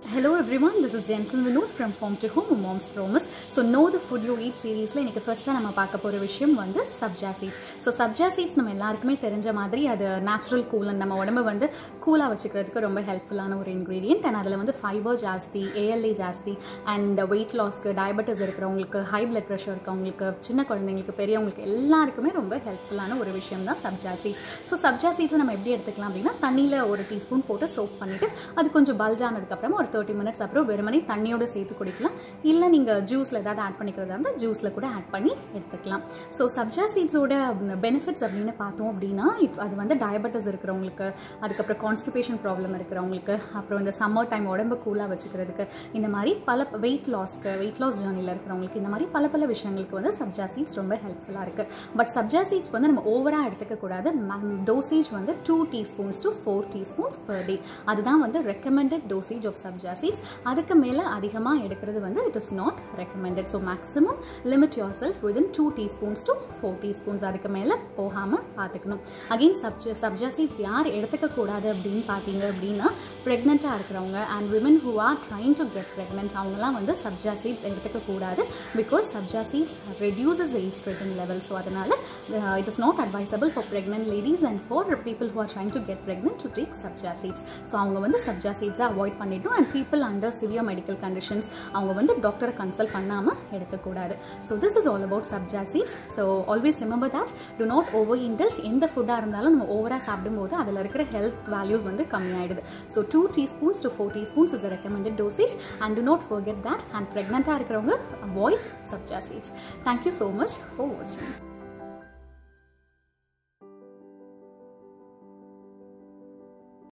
Hello everyone, this is Jensen Vinod from Home to Home, a Mom's Promise. So know the food you eat சீரீஸில் இன்னைக்கு ஃபர்ஸ்ட்டாக நம்ம பார்க்க போகிற விஷயம் வந்து sabja seeds so sabja seeds நம்ம எல்லாருக்குமே தெரிஞ்ச மாதிரி அது நேச்சுரல் கூலன் நம்ம உடம்ப வந்து கூலாக வச்சுக்கிறதுக்கு ரொம்ப ஹெல்ப்ஃபுல்லான ஒரு இன்க்ரீடியன்ட் அண்ட் அதில் வந்து ஃபைபர் ஜாஸ்தி ஏஎல்ஏ ஜாஸ்தி அண்ட் வெயிட் லாஸ்க்கு டயபெட்டிஸ் இருக்கிறவங்களுக்கு ஹை பிளட் ப்ரெஷர் இருக்கவங்களுக்கு சின்ன குழந்தைங்களுக்கு பெரியவங்களுக்கு எல்லாருக்குமே ரொம்ப ஹெல்ப்ஃபுல்லான ஒரு விஷயம் தான் சப்ஜா சீட்ஸ் ஸோ சப்ஜா சீட்ஸை நம்ம எப்படி எடுத்துக்கலாம் அப்படின்னா தண்ணியில் ஒரு டீஸ்பூன் போட்டு சோப் பண்ணிவிட்டு அது கொஞ்சம் பல்ஜானதுக்கப்புறமா ஒரு தேர்ட்டி மினிட்ஸ் அப்புறம் வெறுமனே தண்ணியோட சேர்த்து குடிக்கலாம் இல்லை நீங்கள் ஜூஸில் ஏதாவது ஆட் பண்ணிக்கிறதா இருந்தால் ஜூஸில் கூட ஆட் பண்ணி எடுத்துக்கலாம் ஸோ சப்ஜா சீட்ஸோட பெனிஃபிட்ஸ் அப்படின்னு பார்த்தோம் அப்படின்னா it- அது வந்து டயபெட்டிஸ் இருக்கிறவங்களுக்கு அதுக்கப்புறம் கான்ஸ்டிபேஷன் ப்ராப்ளம் இருக்கிறவங்களுக்கு அப்புறம் இந்த சம்மர் டைம் உடம்பு கூலாக வச்சுக்கிறதுக்கு இந்த மாதிரி பல வெயிட் லாஸ்க்கு வெயிட் லாஸ் ஜேர்னியில் இருக்கிறவங்களுக்கு இந்த மாதிரி பல பல விஷயங்களுக்கு வந்து சப்ஜா சீட்ஸ் ரொம்ப ஹெல்ப்ஃபுல்லாக இருக்குது பட் சப்ஜா சீட்ஸ் வந்து நம்ம ஓவராக எடுத்துக்க கூடாது டோசேஜ் வந்து two teaspoons to four teaspoons per day அதுதான் வந்து recommended dosage of sabja seeds அதுக்கு மேலே அதிகமாக எடுக்கிறது வந்து it is not recommended so maximum limit yourself within two teaspoons to four teaspoons அதுக்கு மேலே போகாமல் பார்த்துக்கணும் அகெயின் சப்ஜா சப்ஜா சீட்ஸ் யார் எடுத்துக்க கூடாது அப்படின்னு பார்த்தீங்க அப்படின்னா ப்ரெக்னெண்ட்டாக இருக்கிறவங்க and women who are trying to get pregnant அவங்கலாம் வந்து சப்ஜா சீட்ஸ் எடுத்துக்க கூடாது because sabja seeds reduces estrogen level so அதனால் it is not advisable for pregnant ladies and for people who are trying to get pregnant to take sabja seeds so அவங்க வந்து சப்ஜா சீட்ஸை avoid பண்ணிட்டோம் and people under severe medical conditions அவங்க வந்து டாக்டரை consult பண்ணாமல் எடுக்கக்கூடாது so this is all about sabja seeds so always remember that to not overindulge எந்த ஃபுட்டாக இருந்தாலும் நம்ம ஓவராக சாப்பிடும்போது அதில் இருக்கிற ஹெல்த் வேல்யூஸ் வந்து கம்மியாயிடுது so two teaspoons to four teaspoons is recommended dosage and to not forget that and ப்ரெக்னெண்ட்டாக இருக்கிறவங்க avoid sabja seeds thank you so much for வாட்சிங்